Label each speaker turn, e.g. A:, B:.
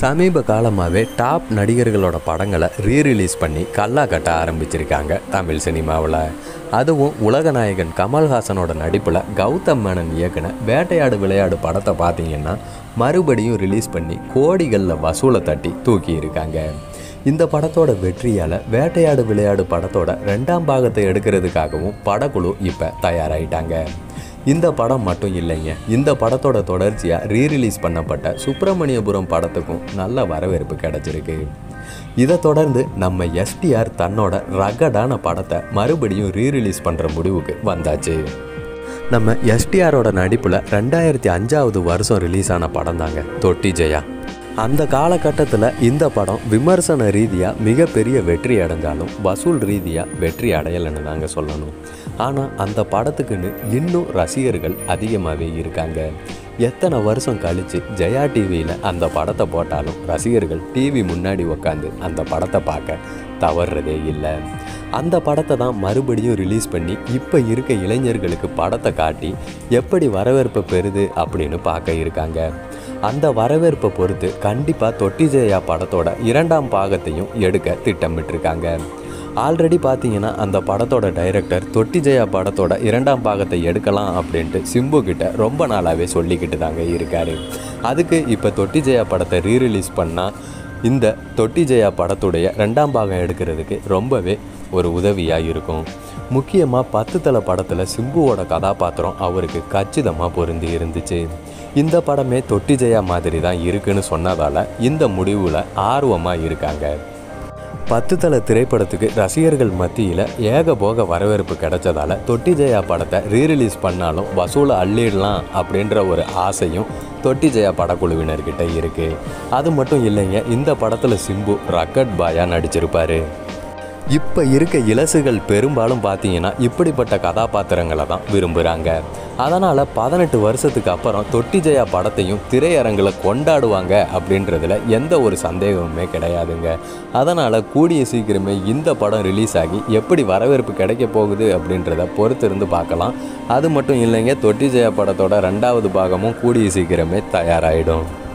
A: சமீப காலமாகவே டாப் நடிகர்களோட படங்களை ரீரிலீஸ் பண்ணி கல்லா கட்ட ஆரம்பிச்சிருக்காங்க தமிழ் சினிமாவில் அதுவும் உலகநாயகன் கமல்ஹாசனோட நடிப்பில் கௌதம் மேனன் இயக்குன வேட்டையாடு விளையாடு படத்தை பார்த்தீங்கன்னா மறுபடியும் ரிலீஸ் பண்ணி கோடிகளில் வசூலை தட்டி தூக்கி இருக்காங்க இந்த படத்தோட வெற்றியால் வேட்டையாடு விளையாடு படத்தோட ரெண்டாம் பாகத்தை எடுக்கிறதுக்காகவும் படக்குழு இப்போ தயாராகிட்டாங்க இந்த படம் மட்டும் இல்லைங்க இந்த படத்தோட தொடர்ச்சியாக ரீரிலீஸ் பண்ணப்பட்ட சுப்பிரமணியபுரம் படத்துக்கும் நல்ல வரவேற்பு கிடைச்சிருக்கு இதை தொடர்ந்து நம்ம எஸ்டிஆர் தன்னோட ரகடான படத்தை மறுபடியும் ரீரிலீஸ் பண்ணுற முடிவுக்கு வந்தாச்சு நம்ம எஸ்டிஆரோட நடிப்பில் ரெண்டாயிரத்தி அஞ்சாவது வருஷம் ரிலீஸ் ஆன படம் தாங்க தொட்டி ஜெயா அந்த காலகட்டத்தில் இந்த படம் விமர்சன ரீதியாக மிகப்பெரிய வெற்றி அடைஞ்சாலும் வசூல் ரீதியாக வெற்றி அடையலைன்னு தாங்க சொல்லணும் ஆனால் அந்த படத்துக்குன்னு இன்னும் ரசிகர்கள் அதிகமாகவே இருக்காங்க எத்தனை வருஷம் கழித்து ஜெயா டிவியில் அந்த படத்தை போட்டாலும் ரசிகர்கள் டிவி முன்னாடி உட்காந்து அந்த படத்தை பார்க்க தவறுறதே இல்லை அந்த படத்தை தான் மறுபடியும் ரிலீஸ் பண்ணி இப்போ இருக்க இளைஞர்களுக்கு படத்தை காட்டி எப்படி வரவேற்பை பெறுது அப்படின்னு பார்க்க இருக்காங்க அந்த வரவேற்பை பொறுத்து கண்டிப்பாக தொட்டி ஜெயா படத்தோட இரண்டாம் பாகத்தையும் எடுக்க திட்டமிட்டிருக்காங்க ஆல்ரெடி பார்த்தீங்கன்னா அந்த படத்தோட டைரக்டர் தொட்டி ஜெயா படத்தோட இரண்டாம் பாகத்தை எடுக்கலாம் அப்படின்ட்டு சிம்பு கிட்ட ரொம்ப நாளாகவே சொல்லிக்கிட்டு தாங்க இருக்காரு அதுக்கு இப்போ தொட்டி ஜெயா படத்தை ரீரிலீஸ் பண்ணால் இந்த தொட்டி ஜெயா படத்துடைய ரெண்டாம் பாகம் எடுக்கிறதுக்கு ரொம்பவே ஒரு உதவியாக இருக்கும் முக்கியமாக பத்து தலை படத்தில் சிம்புவோட கதாபாத்திரம் அவருக்கு கச்சிதமாக பொருந்தி இருந்துச்சு இந்த படமே தொட்டி ஜெயா மாதிரி தான் இருக்குன்னு சொன்னதால் இந்த முடிவில் ஆர்வமாக இருக்காங்க பத்து தலை திரைப்படத்துக்கு ரசிகர்கள் மத்தியில் ஏகபோக வரவேற்பு கிடைச்சதால தொட்டி ஜெயா படத்தை ரீரிலீஸ் பண்ணாலும் வசூலை அள்ளிடலாம் அப்படின்ற ஒரு ஆசையும் தொட்டி ஜெயா படக்குழுவினர்கிட்ட இருக்குது அது மட்டும் இல்லைங்க இந்த படத்தில் சிம்பு ரக்கட் பாயா நடிச்சிருப்பாரு இப்போ இருக்க இலசுகள் பெரும்பாலும் பார்த்தீங்கன்னா இப்படிப்பட்ட கதாபாத்திரங்களை தான் விரும்புகிறாங்க அதனால் பதினெட்டு வருஷத்துக்கு அப்புறம் தொட்டி ஜெயா படத்தையும் திரையரங்கில் கொண்டாடுவாங்க அப்படின்றதுல எந்த ஒரு சந்தேகமுமே கிடையாதுங்க அதனால் கூடிய சீக்கிரமே இந்த படம் ரிலீஸ் ஆகி எப்படி வரவேற்பு கிடைக்க போகுது அப்படின்றத பொறுத்திருந்து பார்க்கலாம் அது மட்டும் இல்லைங்க தொட்டி ஜெயா படத்தோட ரெண்டாவது பாகமும் கூடிய சீக்கிரமே தயாராகிடும்